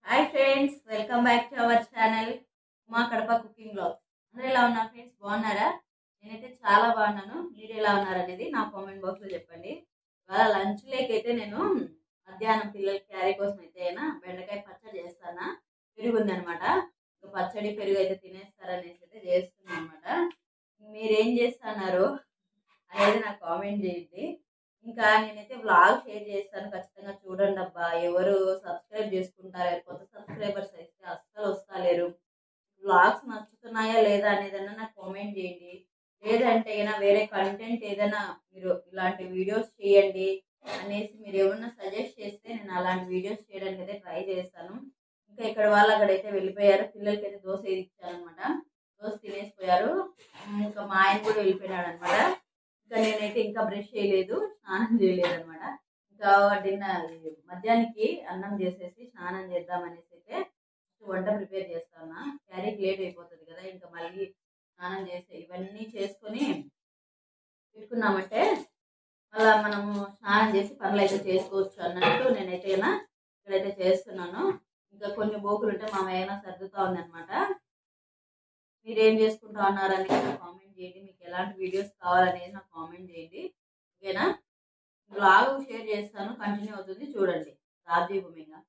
hi friends welcome back to our channel మా Kadapa cooking blogs అందరూ ఎలా ఉన్నారు ఫ్రెండ్స్ బాగున్నారా నేనైతే చాలా బాగున్నాను మీరు ఎలా ఉన్నారు అనేది నా కామెంట్ బాక్స్ లో చెప్పండి ఇవాళ లంచ్ లేక్ అయితే నేను మధ్యాహ్నం పిల్లల క్యారీ కోసం అయితే అయినా బెండకాయ పచ్చడి చేస్తానా పెరుగు ఉందనమాట ఇంకా పచ్చడి పెరుగు అయితే తినేస్తారనేసి అయితే చేస్తున్నాను అనమాట మీరేం చేస్తున్నారు అనేది నాకు కామెంట్ చేయండి ఇంకా నేనైతే వ్లాగ్ షేర్ చేస్తాను ఖచ్చితంగా చూడండి అబ్బా ఎవరు సబ్స్క్రైబ్ చేసుకుంటారు కొత్త సబ్స్క్రైబర్స్ అయితే అస్సలు వస్తలేరు వ్లాగ్స్ నచ్చుతున్నాయా లేదా అనేదన్నా నాకు కామెంట్ చేయండి లేదంటే అయినా వేరే కంటెంట్ ఏదైనా మీరు ఇలాంటి వీడియోస్ చేయండి అనేసి మీరు ఏమన్నా సజెస్ట్ చేస్తే నేను అలాంటి వీడియోస్ చేయడానికి అయితే ట్రై చేస్తాను ఇంకా ఇక్కడ వాళ్ళు అక్కడైతే వెళ్ళిపోయారు పిల్లలకి అయితే దోశ ఇచ్చాను అనమాట దోశ తినేసిపోయారు ఇంకా మా ఆయన కూడా వెళ్ళిపోయినాడు అనమాట ఇంకా నేనైతే ఇంకా బ్రష్ చేయలేదు స్నానం చేయలేదు అనమాట ఇంకా డిన్నర్ మధ్యాహ్నానికి అన్నం చేసేసి స్నానం చేద్దాం అనేసి అయితే వంట ప్రిపేర్ చేస్తాను క్యారీకి లేట్ అయిపోతుంది కదా ఇంకా మళ్ళీ స్నానం చేసి ఇవన్నీ చేసుకొని పెట్టుకున్నామంటే మళ్ళీ మనము స్నానం చేసి పనులు అయితే చేసుకోవచ్చు అన్నట్టు నేనైతే అయినా ఇక్కడైతే చేస్తున్నాను ఇంకా కొన్ని బోకులు ఉంటే మా అయినా సర్దుతా ఉందన్నమాట మీరేం చేసుకుంటా ఉన్నారని నాకు కామెంట్ చేయండి మీకు ఎలాంటి వీడియోస్ కావాలనేది నాకు కామెంట్ చేయండి ఓకేనా బ్లాగ్ షేర్ చేస్తాను కంటిన్యూ అవుతుంది చూడండి రాజీవ్ ఇంకా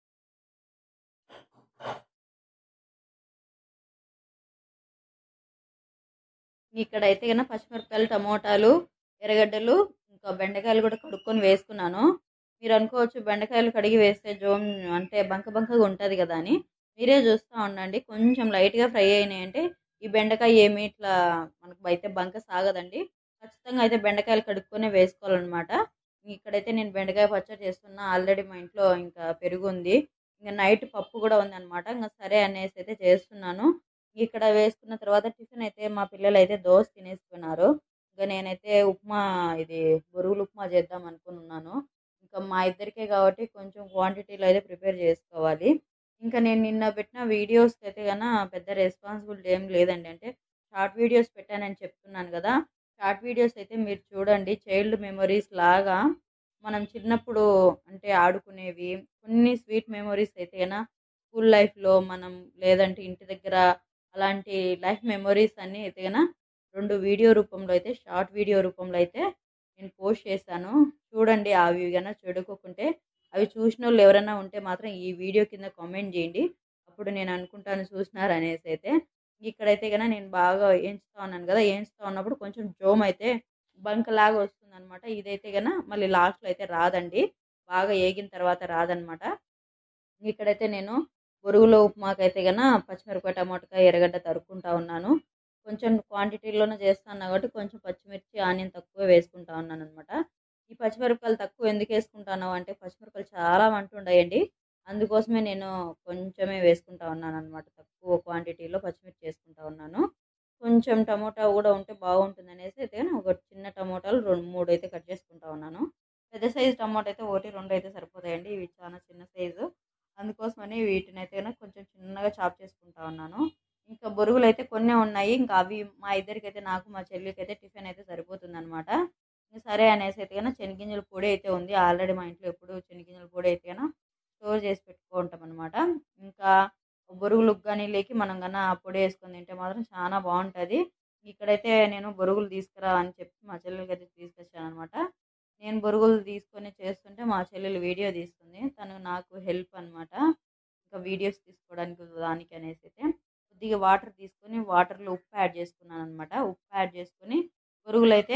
ఇక్కడైతే కన్నా పచ్చిమిరపకాయలు టమోటాలు ఎర్రగడ్డలు ఇంకా బెండకాయలు కూడా కడుక్కొని వేసుకున్నాను మీరు అనుకోవచ్చు బెండకాయలు కడిగి వేస్తే జోమ్ అంటే బంక బంకగా ఉంటుంది కదా అని మీరే చూస్తూ ఉండండి కొంచెం లైట్గా ఫ్రై అయినాయి అంటే ఈ బెండకాయ ఏమి ఇట్లా మనకు అయితే బంక సాగదండి ఖచ్చితంగా అయితే బెండకాయలు కడుక్కొనే వేసుకోవాలన్నమాట ఇక్కడైతే నేను బెండకాయ పచ్చడి చేస్తున్నా ఆల్రెడీ మా ఇంట్లో ఇంకా పెరుగు ఉంది ఇంకా నైట్ పప్పు కూడా ఉంది అనమాట ఇంకా సరే అనేసి అయితే చేస్తున్నాను ఇక్కడ వేసుకున్న తర్వాత టిఫిన్ అయితే మా పిల్లలు అయితే దోశ తినేసుకున్నారు ఇంకా నేనైతే ఉప్మా ఇది బొరుగులు ఉప్మా చేద్దాం అనుకున్నాను ఇంకా మా ఇద్దరికే కాబట్టి కొంచెం క్వాంటిటీలో అయితే ప్రిపేర్ చేసుకోవాలి ఇంకా నేను నిన్న పెట్టిన వీడియోస్కి అయితే కన్నా పెద్ద రెస్పాన్సిబిలిటీ ఏం లేదండి అంటే షార్ట్ వీడియోస్ పెట్టానని చెప్తున్నాను కదా షార్ట్ వీడియోస్ అయితే మీరు చూడండి చైల్డ్ మెమరీస్ లాగా మనం చిన్నప్పుడు అంటే ఆడుకునేవి కొన్ని స్వీట్ మెమరీస్ అయితే కన్నా స్కూల్ లైఫ్లో మనం లేదంటే ఇంటి దగ్గర అలాంటి లైఫ్ మెమరీస్ అన్నీ అయితే కన్నా రెండు వీడియో రూపంలో అయితే షార్ట్ వీడియో రూపంలో అయితే నేను పోస్ట్ చేశాను చూడండి అవి కన్నా చెడుకోకుంటే అవి చూసిన వాళ్ళు ఎవరైనా ఉంటే మాత్రం ఈ వీడియో కింద కామెంట్ చేయండి అప్పుడు నేను అనుకుంటాను చూసినారు అనేసి అయితే ఇక్కడైతే కన్నా నేను బాగా ఏంచుతా ఉన్నాను కదా ఏంచుతా ఉన్నప్పుడు కొంచెం జోమ్ అయితే బంకలాగా వస్తుంది అనమాట ఇదైతే కన్నా మళ్ళీ లాస్ట్లో అయితే రాదండి బాగా ఏగిన తర్వాత రాదనమాట ఇక్కడైతే నేను బొరుగులో ఉప్మాకి అయితే కన్నా పచ్చిమిరపకాయ టమాటకాయ ఎర్రగడ్డ తరుక్కుంటా ఉన్నాను కొంచెం క్వాంటిటీలోనే చేస్తాను కాబట్టి కొంచెం పచ్చిమిర్చి ఆనియన్ తక్కువ వేసుకుంటా ఉన్నాను అనమాట ఈ పచ్చిమిరపకాయలు తక్కువ ఎందుకు వేసుకుంటాను అంటే పచ్చిమిరపకాయలు చాలా వంటుండయండి అందుకోసమే నేను కొంచెమే వేసుకుంటా ఉన్నాను అనమాట తక్కువ క్వాంటిటీలో పచ్చిమిర్చి వేసుకుంటా ఉన్నాను కొంచెం టమోటా కూడా ఉంటే బాగుంటుంది అనేసి అయితే ఒక చిన్న టమోటాలు రెండు మూడు అయితే కట్ చేసుకుంటా ఉన్నాను పెద్ద సైజు టమోటా అయితే ఒకటి రెండు అయితే సరిపోతాయండి ఇవి చాలా చిన్న సైజు అందుకోసమని వీటిని అయితే కొంచెం చిన్నగా చాప్ చేసుకుంటా ఉన్నాను ఇంకా బొరుగులు అయితే కొన్ని ఉన్నాయి ఇంకా అవి మా ఇద్దరికి అయితే నాకు మా చెల్లికి అయితే టిఫిన్ అయితే సరిపోతుంది అనమాట ఇంకా సరే అనేసి అయితే కన్నా శనగింజల పొడి అయితే ఉంది ఆల్రెడీ మా ఇంట్లో ఎప్పుడు శనగింజల పొడి అయితే కన్నా స్టోర్ చేసి పెట్టుకుంటాం అనమాట ఇంకా బొరుగులకు కానీ లేకి మనం కన్నా ఆ పొడి వేసుకొని తింటే మాత్రం చాలా బాగుంటుంది ఇక్కడైతే నేను బొరుగులు తీసుకురా అని చెప్పి మా చెల్లెలకి అయితే తీసుకొచ్చాను అనమాట నేను బొరుగులు తీసుకొని చేస్తుంటే మా చెల్లెలు వీడియో తీస్తుంది తను నాకు హెల్ప్ అనమాట ఇంకా వీడియోస్ తీసుకోవడానికి దానికి అనేసి అయితే కొద్దిగా వాటర్ తీసుకొని వాటర్లో ఉప్పు యాడ్ చేసుకున్నాను అనమాట ఉప్పు యాడ్ చేసుకొని బొరుగులు అయితే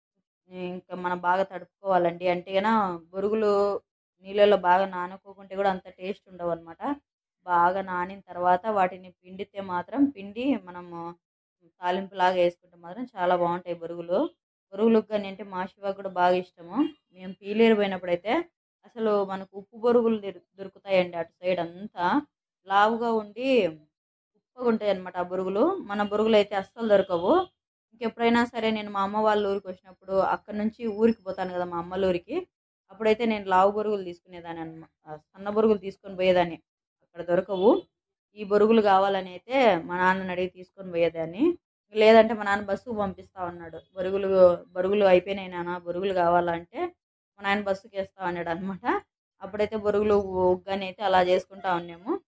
ఇంకా మనం బాగా తడుపుకోవాలండి అంటే కన్నా బొరుగులు నీళ్ళలో బాగా నానుకోకుంటే కూడా అంత టేస్ట్ ఉండవు అనమాట బాగా నానిన తర్వాత వాటిని పిండితే మాత్రం పిండి మనము తాలింపులాగా వేసుకుంటే మాత్రం చాలా బాగుంటాయి బొరుగులు బొరుగులకు కానీ అంటే మా శివ కూడా బాగా ఇష్టము మేము పీలేరు పోయినప్పుడు అయితే అసలు మనకు ఉప్పు బొరుగులు దొరుకుతాయండి అటు సైడ్ అంతా లావుగా ఉండి ఉప్పగా ఉంటాయి అనమాట ఆ బొరుగులు మన బొరుగులు అయితే అస్సలు దొరకవు ఇంకెప్పుడైనా సరే నేను మా అమ్మ వాళ్ళ ఊరికి వచ్చినప్పుడు అక్కడ నుంచి ఊరికి పోతాను కదా మా అమ్మల ఊరికి అప్పుడైతే నేను లావు బొరుగులు తీసుకునేదాన్ని అనమాట సన్న బొరుగులు తీసుకొని పోయేదాన్ని అక్కడ దొరకవు ఈ బొరుగులు కావాలని అయితే మా నాన్నని అడిగి తీసుకొని పోయేదాన్ని లేదంటే మా నాన్న బస్సుకు పంపిస్తా ఉన్నాడు బొరుగులు బొరుగులు అయిపోయినాయి నాన్న బొరుగులు కావాలంటే మా నాయన బస్సుకి వేస్తా అన్నాడు అనమాట అప్పుడైతే బొరుగులు ఉగ్గని అయితే అలా చేసుకుంటా ఉన్నాము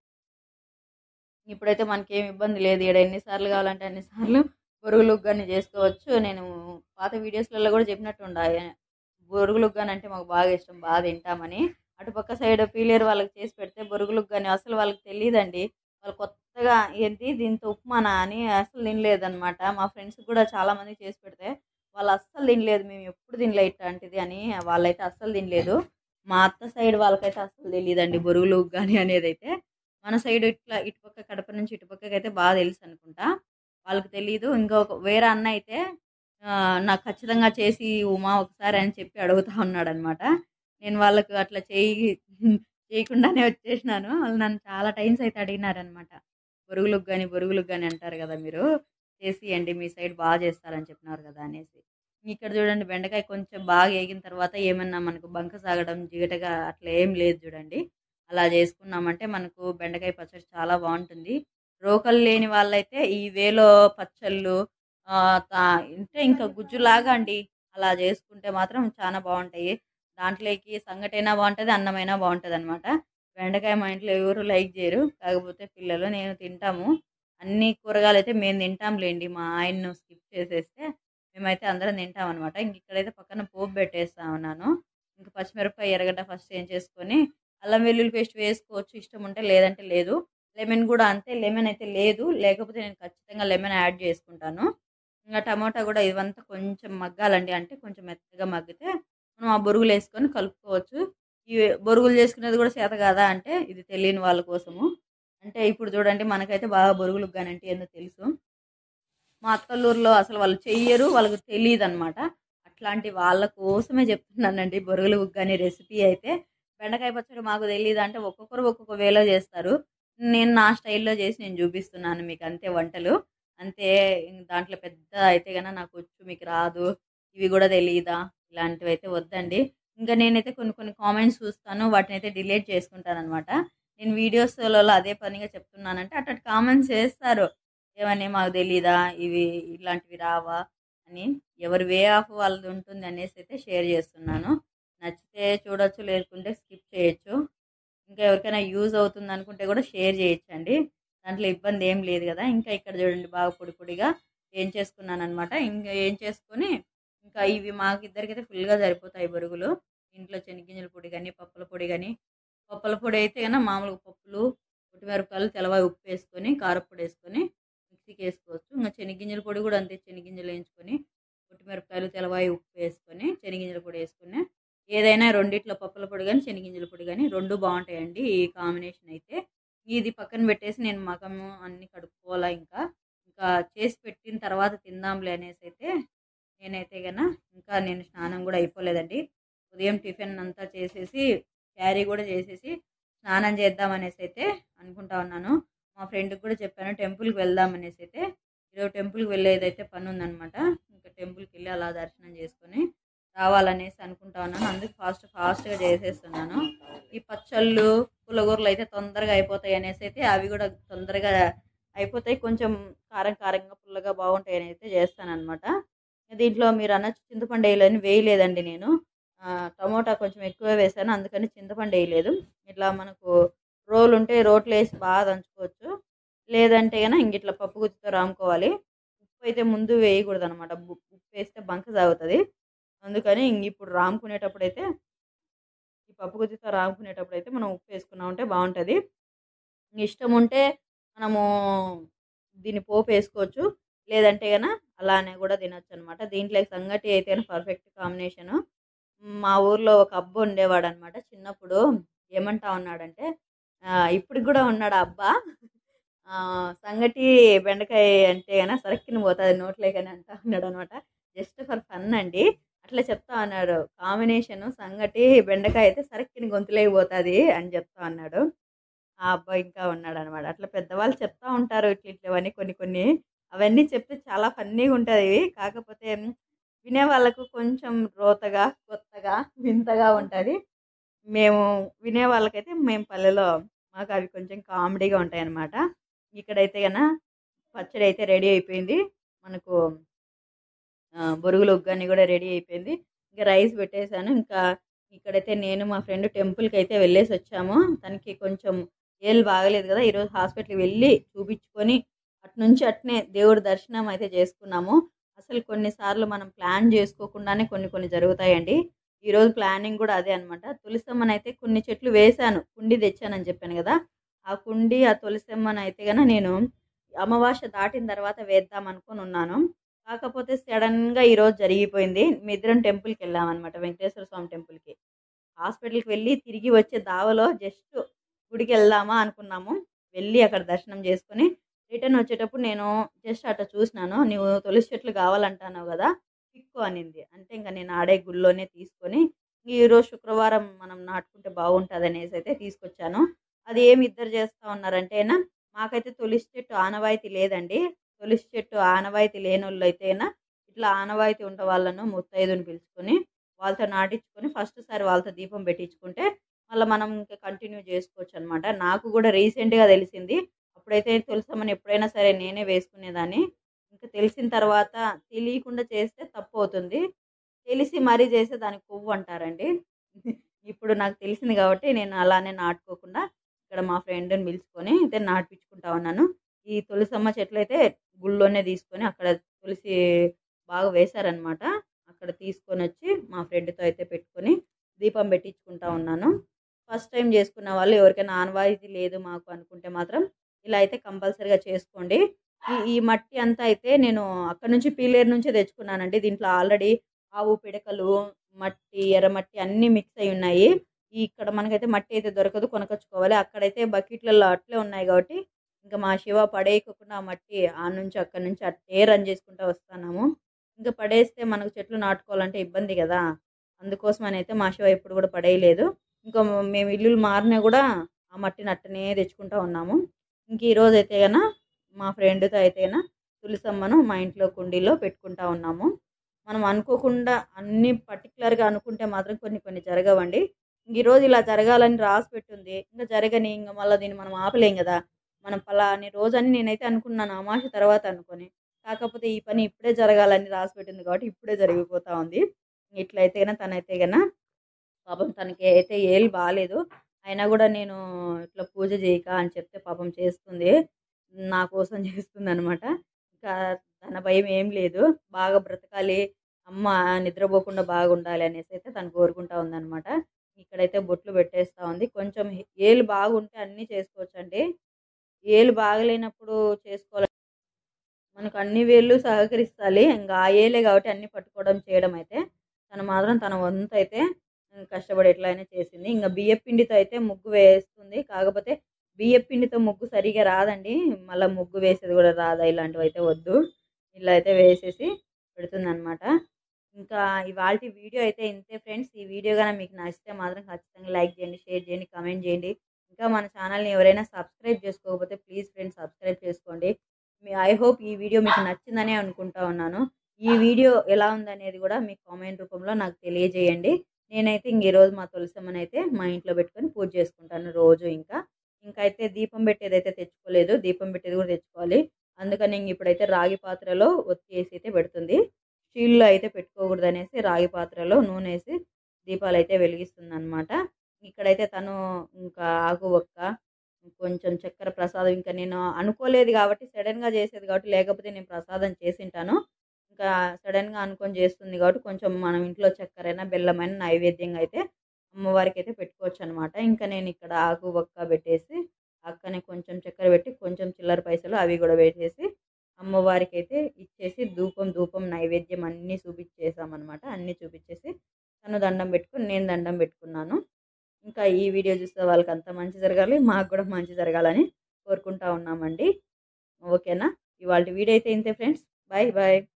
ఇప్పుడైతే మనకేం ఇబ్బంది లేదు ఇక్కడ ఎన్నిసార్లు కావాలంటే అన్నిసార్లు బొరుగులు ఉగ్గాని చేసుకోవచ్చు నేను పాత వీడియోస్లలో కూడా చెప్పినట్టు ఉండాలి బొరుగులు ఉగ్గాని అంటే మాకు బాగా ఇష్టం బాగా తింటామని అటుపక్క సైడ్ పీలేరు వాళ్ళకి చేసి పెడితే బొరుగులు ఉగ్గాని అసలు వాళ్ళకి తెలియదండి వాళ్ళు కొత్తగా ఏంటి దీంతో ఉప్మానా అని అసలు తినలేదన్నమాట మా ఫ్రెండ్స్ కూడా చాలా మంది చేసి పెడితే వాళ్ళు అస్సలు తినలేదు మేము ఎప్పుడు తినలే ఇట్లాంటిది అని వాళ్ళైతే అస్సలు తినలేదు మా అత్త సైడ్ వాళ్ళకైతే అస్సలు తెలియదండి బొరుగులు ఉగ్గాని అనేది అయితే మన సైడ్ ఇట్లా ఇటుపక్క కడప నుంచి ఇటుపక్కకి అయితే బాగా తెలుసు అనుకుంటా వాళ్ళకి తెలియదు ఇంకా ఒక వేరే అన్న అయితే ఆ, నాకు ఖచ్చితంగా చేసి ఉమా ఒకసారి అని చెప్పి అడుగుతా ఉన్నాడు అనమాట నేను వాళ్ళకు అట్లా చేయి చేయకుండానే వచ్చేసినాను వాళ్ళు నన్ను చాలా టైమ్స్ అయితే అడిగినారనమాట బొరుగులకు కానీ బొరుగులకు కానీ అంటారు కదా మీరు చేసి అండి మీ సైడ్ బాగా చేస్తారని చెప్పినారు కదా అనేసి ఇక్కడ చూడండి బెండకాయ కొంచెం బాగా వేగిన తర్వాత ఏమన్నా మనకు బంక సాగడం జిగటగా అట్లా ఏం లేదు చూడండి అలా చేసుకున్నామంటే మనకు బెండకాయ పచ్చడి చాలా బాగుంటుంది రోకలు లేని వాళ్ళైతే ఈ వేలో పచ్చళ్ళు ఆ, తా- అంటే ఇంకా గుజ్జులాగా అండి అలా చేసుకుంటే మాత్రం చాలా బాగుంటాయి దాంట్లోకి సంగటైనా బాగుంటుంది అన్నమైనా బాగుంటుంది అనమాట బెండకాయ మా ఇంట్లో ఎవరు లైక్ చేయరు కాకపోతే పిల్లలు నేను తింటాము అన్ని కూరగాయలు అయితే మేము తింటాంలేండి మా ఆయన్ను స్కిప్ చేసేస్తే మేమైతే అందరం తింటాం అనమాట ఇంక ఇక్కడైతే పక్కన పోపు పెట్టేస్తా ఉన్నాను ఇంకా పచ్చిమిరపకాయ ఎర్రగడ్డ ఫస్ట్ ఏం చేసుకొని అల్లం వెల్లుల్లి పేస్ట్ వేసుకోవచ్చు ఇష్టం ఉంటే లేదంటే లేదు లెమన్ కూడా అంతే లెమన్ అయితే లేదు లేకపోతే నేను ఖచ్చితంగా లెమన్ యాడ్ చేసుకుంటాను ఇంకా టమాటా కూడా ఇవంతా కొంచెం మగ్గాలండి అంటే కొంచెం మెత్తగా మగ్గితే మనం ఆ బొరుగులు వేసుకొని కలుపుకోవచ్చు ఈ బొరుగులు చేసుకునేది కూడా చేత కాదా అంటే ఇది తెలియని వాళ్ళ కోసము అంటే ఇప్పుడు చూడండి మనకైతే బాగా బొరుగులు అంటే ఏందో తెలుసు మా అత్తల్లూరులో అసలు వాళ్ళు చెయ్యరు వాళ్ళకి తెలియదు అనమాట అట్లాంటి వాళ్ళ కోసమే చెప్తున్నానండి బొరుగులు ఉగ్గాని రెసిపీ అయితే బెండకాయ పచ్చడి మాకు తెలియదు అంటే ఒక్కొక్కరు ఒక్కొక్క వేలో చేస్తారు నేను నా స్టైల్లో చేసి నేను చూపిస్తున్నాను మీకు అంతే వంటలు అంతే ఇంక దాంట్లో పెద్ద అయితే కన్నా నాకు వచ్చు మీకు రాదు ఇవి కూడా తెలియదా ఇలాంటివి అయితే వద్దండి ఇంకా నేనైతే కొన్ని కొన్ని కామెంట్స్ చూస్తాను వాటిని అయితే డిలీట్ చేసుకుంటాను అనమాట నేను వీడియోస్లలో అదే పనిగా చెప్తున్నానంటే అట్లా కామెంట్స్ చేస్తారు ఏమని మాకు తెలీదా ఇవి ఇలాంటివి రావా అని ఎవరి వే ఆఫ్ వాళ్ళది ఉంటుంది అనేసి అయితే షేర్ చేస్తున్నాను నచ్చితే చూడొచ్చు లేకుంటే స్కిప్ చేయొచ్చు ఇంకా ఎవరికైనా యూజ్ అవుతుంది అనుకుంటే కూడా షేర్ చేయొచ్చండి దాంట్లో ఇబ్బంది ఏం లేదు కదా ఇంకా ఇక్కడ చూడండి బాగా పొడి పొడిగా ఏం చేసుకున్నాను అనమాట ఇంకా ఏం చేసుకొని ఇంకా ఇవి మాకు ఇద్దరికైతే ఫుల్గా సరిపోతాయి బొరుగులు ఇంట్లో శనగింజల పొడి కానీ పప్పుల పొడి కానీ పప్పుల పొడి అయితే కన్నా మామూలుగా పప్పులు పొట్టిమిరపకాయలు తెల్లవాయి ఉప్పు వేసుకొని కారపొడి వేసుకొని మిక్సీకి వేసుకోవచ్చు ఇంకా శనగింజల పొడి కూడా అంతే శనగింజలు వేయించుకొని పొట్టిమిరపకాయలు తెల్లవాయి ఉప్పు వేసుకొని శనగింజల పొడి వేసుకొని ఏదైనా రెండిట్లో పప్పుల పొడి కానీ శనగింజల పొడి కానీ రెండు బాగుంటాయండి ఈ కాంబినేషన్ అయితే ఇది పక్కన పెట్టేసి నేను మగము అన్ని కడుక్కోవాలా ఇంకా ఇంకా చేసి పెట్టిన తర్వాత తిందాంలే అనేసి అయితే నేనైతే గన ఇంకా నేను స్నానం కూడా అయిపోలేదండి ఉదయం టిఫిన్ అంతా చేసేసి క్యారీ కూడా చేసేసి స్నానం చేద్దాం అనేసి అయితే అనుకుంటా ఉన్నాను మా ఫ్రెండ్కి కూడా చెప్పాను టెంపుల్కి వెళ్దాం అనేసి అయితే ఈరోజు టెంపుల్కి వెళ్ళేదైతే పని ఉందనమాట ఇంకా టెంపుల్కి వెళ్ళి అలా దర్శనం చేసుకొని రావాలనేసి అనుకుంటా ఉన్నాను అందుకు ఫాస్ట్ ఫాస్ట్గా చేసేస్తున్నాను ఈ పచ్చళ్ళు పులగూరలు అయితే తొందరగా అయిపోతాయి అనేసి అయితే అవి కూడా తొందరగా అయిపోతాయి కొంచెం కారం కారంగా పుల్లగా బాగుంటాయి అని అయితే చేస్తాను అనమాట దీంట్లో మీరు అనొచ్చు చింతపండు వేయలేని వేయలేదండి నేను ఆ, టమోటా కొంచెం ఎక్కువ వేసాను అందుకని చింతపండు వేయలేదు ఇట్లా మనకు రోలు ఉంటే రోట్లో వేసి బాగా దంచుకోవచ్చు లేదంటే కనుక ఇంక ఇట్లా పప్పు గుత్తితో రాముకోవాలి ఉప్పు అయితే ముందు వేయకూడదు అనమాట ఉప్పు వేస్తే బంక సాగుతుంది అందుకని ఇంక ఇప్పుడు రాముకునేటప్పుడు అయితే ఈ పప్పు గుత్తితో రాముకునేటప్పుడు అయితే మనం ఉప్పు వేసుకున్నామంటే బాగుంటుంది ఇంక ఇష్టం ఉంటే మనము దీన్ని పోపు వేసుకోవచ్చు లేదంటే కనుక అలానే కూడా తినొచ్చు అనమాట దీంట్లో సంగటి అయితే పర్ఫెక్ట్ కాంబినేషను మా ఊర్లో ఒక అబ్బు ఉండేవాడు అనమాట చిన్నప్పుడు ఏమంటా ఉన్నాడంటే ఆ, ఇప్పటికి కూడా ఉన్నాడు ఆ అబ్బా ఆ, సంగటి బెండకాయ అంటే కనుక సరక్కిన పోతుంది నోట్లేకని అంటా ఉన్నాడు అనమాట జస్ట్ ఫర్ ఫన్ అండి అట్లా చెప్తా అన్నాడు కాంబినేషన్ సంగటి బెండకాయ అయితే సరక్కిన గొంతులేకి పోతుంది అని చెప్తా అన్నాడు ఆ అబ్బాయి ఇంకా ఉన్నాడు అనమాట అట్లా పెద్దవాళ్ళు చెప్తా ఉంటారు ఇట్లా ఇట్లవన్నీ కొన్ని కొన్ని అవన్నీ చెప్తే చాలా ఫన్నీగా ఉంటుంది కాకపోతే వినే వాళ్ళకు కొంచెం రోతగా కొత్తగా వింతగా ఉంటుంది మేము వినే వాళ్ళకైతే మేము పల్లెలో మాకు అవి కొంచెం కామెడీగా ఉంటాయి అన్నమాట ఇక్కడైతే కన పచ్చడి అయితే రెడీ అయిపోయింది మనకు ఆ, బొరుగులు ఉగ్గాని కూడా రెడీ అయిపోయింది ఇంకా రైస్ పెట్టేశాను ఇంకా ఇక్కడైతే నేను మా ఫ్రెండ్ టెంపుల్కి అయితే వెళ్ళేసి వచ్చాము తనకి కొంచెం ఏళ్ళు బాగలేదు కదా ఈరోజు హాస్పిటల్కి వెళ్ళి చూపించుకొని అటు నుంచి అట్నే దేవుడి దర్శనం అయితే చేసుకున్నాము అసలు కొన్నిసార్లు మనం ప్లాన్ చేసుకోకుండానే కొన్ని కొన్ని జరుగుతాయండి ఈరోజు ప్లానింగ్ కూడా అదే అనమాట తులసమ్మని అయితే కొన్ని చెట్లు వేశాను కుండి తెచ్చానని చెప్పాను కదా ఆ కుండి ఆ తులసమ్మని అయితే గన నేను అమావాస్య దాటిన తర్వాత వేద్దాం అనుకొని ఉన్నాను కాకపోతే సడన్గా ఈరోజు జరిగిపోయింది మీ ఇద్దరం టెంపుల్కి వెళ్ళామన్నమాట వెంకటేశ్వర స్వామి టెంపుల్కి హాస్పిటల్కి వెళ్ళి తిరిగి వచ్చే దావలో జస్ట్ గుడికి వెళ్దామా అనుకున్నాము వెళ్ళి అక్కడ దర్శనం చేసుకొని రిటర్న్ వచ్చేటప్పుడు నేను జస్ట్ అట్లా చూసినాను నువ్వు తులసి చెట్లు కావాలంటున్నావు కదా పిక్కు అనింది అంటే ఇంకా నేను ఆడే గుళ్ళోనే తీసుకొని ఈరోజు శుక్రవారం మనం నాటుకుంటే బాగుంటుంది అనేసి అయితే తీసుకొచ్చాను అది ఏమి ఇద్దరు చేస్తూ ఉన్నారంటేనా మాకైతే తులసి చెట్టు ఆనవాయితీ లేదండి తులసి చెట్టు ఆనవాయితీ లేని వాళ్ళు అయితేనా ఇట్లా ఆనవాయితీ ఉంటే వాళ్ళను ముత్తైదుని పిలుచుకొని వాళ్ళతో నాటించుకొని ఫస్ట్ సారి వాళ్ళతో దీపం పెట్టించుకుంటే మళ్ళీ మనం ఇంకా కంటిన్యూ చేసుకోవచ్చు అనమాట నాకు కూడా రీసెంట్గా తెలిసింది అప్పుడైతే తులసమ్మని ఎప్పుడైనా సరే నేనే వేసుకునేదాన్ని ఇంకా తెలిసిన తర్వాత తెలియకుండా చేస్తే తప్పు అవుతుంది తెలిసి మరీ చేస్తే దానికి కొవ్వు అంటారండి ఇప్పుడు నాకు తెలిసింది కాబట్టి నేను అలానే నాటుకోకుండా ఇక్కడ మా ఫ్రెండ్ని పిలుచుకొని అయితే నాటిపించుకుంటా ఉన్నాను ఈ తులసమ్మ చెట్లు అయితే గుళ్ళోనే తీసుకొని అక్కడ తులసి బాగా వేశారనమాట అక్కడ తీసుకొని వచ్చి మా ఫ్రెండ్తో అయితే పెట్టుకొని దీపం పెట్టించుకుంటా ఉన్నాను ఫస్ట్ టైం చేసుకున్న వాళ్ళు ఎవరికైనా ఆనవాయితీ లేదు మాకు అనుకుంటే మాత్రం ఇలా అయితే కంపల్సరీగా చేసుకోండి ఈ ఈ మట్టి అంతా అయితే నేను అక్కడ నుంచి పీలేరు నుంచే తెచ్చుకున్నానండి దీంట్లో ఆల్రెడీ ఆవు పిడకలు మట్టి ఎర్రమట్టి అన్నీ మిక్స్ అయి ఉన్నాయి ఈ ఇక్కడ మనకైతే మట్టి అయితే దొరకదు కొనకొచ్చుకోవాలి అక్కడైతే బకెట్లలో అట్లే ఉన్నాయి కాబట్టి ఇంకా మా శివ పడేయకుండా ఆ మట్టి ఆ నుంచి అక్కడి నుంచి అట్టే రన్ చేసుకుంటూ వస్తున్నాము ఇంకా పడేస్తే మనకు చెట్లు నాటుకోవాలంటే ఇబ్బంది కదా అందుకోసం అయితే మా శివ ఇప్పుడు కూడా పడేయలేదు ఇంకా మేము ఇల్లులు మారినా కూడా ఆ మట్టిని అట్టనే తెచ్చుకుంటూ ఉన్నాము ఇంక ఈరోజు అయితే గన మా ఫ్రెండ్తో అయితే గన తులసమ్మను మా ఇంట్లో కుండీలో పెట్టుకుంటా ఉన్నాము మనం అనుకోకుండా అన్ని పర్టికులర్గా అనుకుంటే మాత్రం కొన్ని కొన్ని జరగవండి ఇంక ఈరోజు ఇలా జరగాలని రాసి పెట్టుంది ఇంకా జరగని ఇంకా మళ్ళీ దీన్ని మనం ఆపలేం కదా మనం పలాని రోజని నేనైతే అనుకున్నాను అమాస తర్వాత అనుకొని కాకపోతే ఈ పని ఇప్పుడే జరగాలని రాసి పెట్టింది కాబట్టి ఇప్పుడే జరిగిపోతా ఉంది ఇట్లయితే గన తనైతే గన పాపం తనకి అయితే ఏళ్ళు బాగాలేదు అయినా కూడా నేను ఇట్లా పూజ చేయక అని చెప్తే పాపం చేస్తుంది నా కోసం చేస్తుంది అనమాట ఇంకా తన భయం ఏం లేదు బాగా బ్రతకాలి అమ్మ నిద్రపోకుండా బాగుండాలి అనేసి అయితే తను కోరుకుంటా ఉందన్నమాట ఇక్కడైతే బొట్లు పెట్టేస్తూ ఉంది కొంచెం ఏళ్ళు బాగుంటే అన్నీ చేసుకోవచ్చు అండి ఏళ్ళు బాగలేనప్పుడు చేసుకోవాలి మనకు అన్ని వేళ్ళు సహకరిస్తాలి ఇంకా ఆ ఏలే కాబట్టి అన్ని పట్టుకోవడం చేయడం అయితే తను మాత్రం తన వంతు అయితే కష్టపడి ఎట్లయినా చేసింది ఇంకా బియ్య పిండితో అయితే ముగ్గు వేస్తుంది కాకపోతే బియ్య పిండితో ముగ్గు సరిగా రాదండి మళ్ళీ ముగ్గు వేసేది కూడా రాదా ఇలాంటివి అయితే వద్దు ఇలా అయితే వేసేసి పెడుతుంది అనమాట ఇంకా ఇవాళ వీడియో అయితే ఇంతే ఫ్రెండ్స్ ఈ వీడియో కానీ మీకు నచ్చితే మాత్రం ఖచ్చితంగా లైక్ చేయండి షేర్ చేయండి కామెంట్ చేయండి ఇంకా మన ఛానల్ని ఎవరైనా సబ్స్క్రైబ్ చేసుకోకపోతే ప్లీజ్ ఫ్రెండ్స్ సబ్స్క్రైబ్ చేసుకోండి మీ ఐ హోప్ ఈ వీడియో మీకు నచ్చిందనే అనుకుంటా ఉన్నాను ఈ వీడియో ఎలా ఉందనేది కూడా మీ కామెంట్ రూపంలో నాకు తెలియజేయండి నేనైతే ఇంక ఈరోజు మా తులసమ్మని అయితే మా ఇంట్లో పెట్టుకొని పూజ చేసుకుంటాను రోజు ఇంకా ఇంకా అయితే దీపం పెట్టేది అయితే తెచ్చుకోలేదు దీపం పెట్టేది కూడా తెచ్చుకోవాలి అందుకని ఇంక ఇప్పుడైతే రాగి పాత్రలో ఒత్తి వేసి అయితే పెడుతుంది స్టీల్లో అయితే పెట్టుకోకూడదు అనేసి రాగి పాత్రలో నూనె వేసి దీపాలు అయితే వెలిగిస్తుంది అనమాట ఇక్కడైతే తను ఇంకా ఆకు ఒక్క కొంచెం చక్కెర ప్రసాదం ఇంకా నేను అనుకోలేదు కాబట్టి సడన్గా చేసేది కాబట్టి లేకపోతే నేను ప్రసాదం చేసింటాను ఇంకా సడన్గా అనుకొని చేస్తుంది కాబట్టి కొంచెం మనం ఇంట్లో చక్కెరైనా బెల్లమైన నైవేద్యంగా అయితే అమ్మవారికి అయితే పెట్టుకోవచ్చు అనమాట ఇంకా నేను ఇక్కడ ఆకు ఒక్క పెట్టేసి అక్కనే కొంచెం చక్కెర పెట్టి కొంచెం చిల్లర పైసలు అవి కూడా పెట్టేసి అమ్మవారికి అయితే ఇచ్చేసి ధూపం ధూపం నైవేద్యం అన్నీ చూపించేసామన్నమాట అన్నీ చూపించేసి తను దండం పెట్టుకుని నేను దండం పెట్టుకున్నాను ఇంకా ఈ వీడియో చూస్తే వాళ్ళకి అంత మంచి జరగాలి మాకు కూడా మంచి జరగాలని కోరుకుంటా ఉన్నామండి ఓకేనా ఇవాళ వీడియో అయితే ఇంతే ఫ్రెండ్స్ బాయ్ బాయ్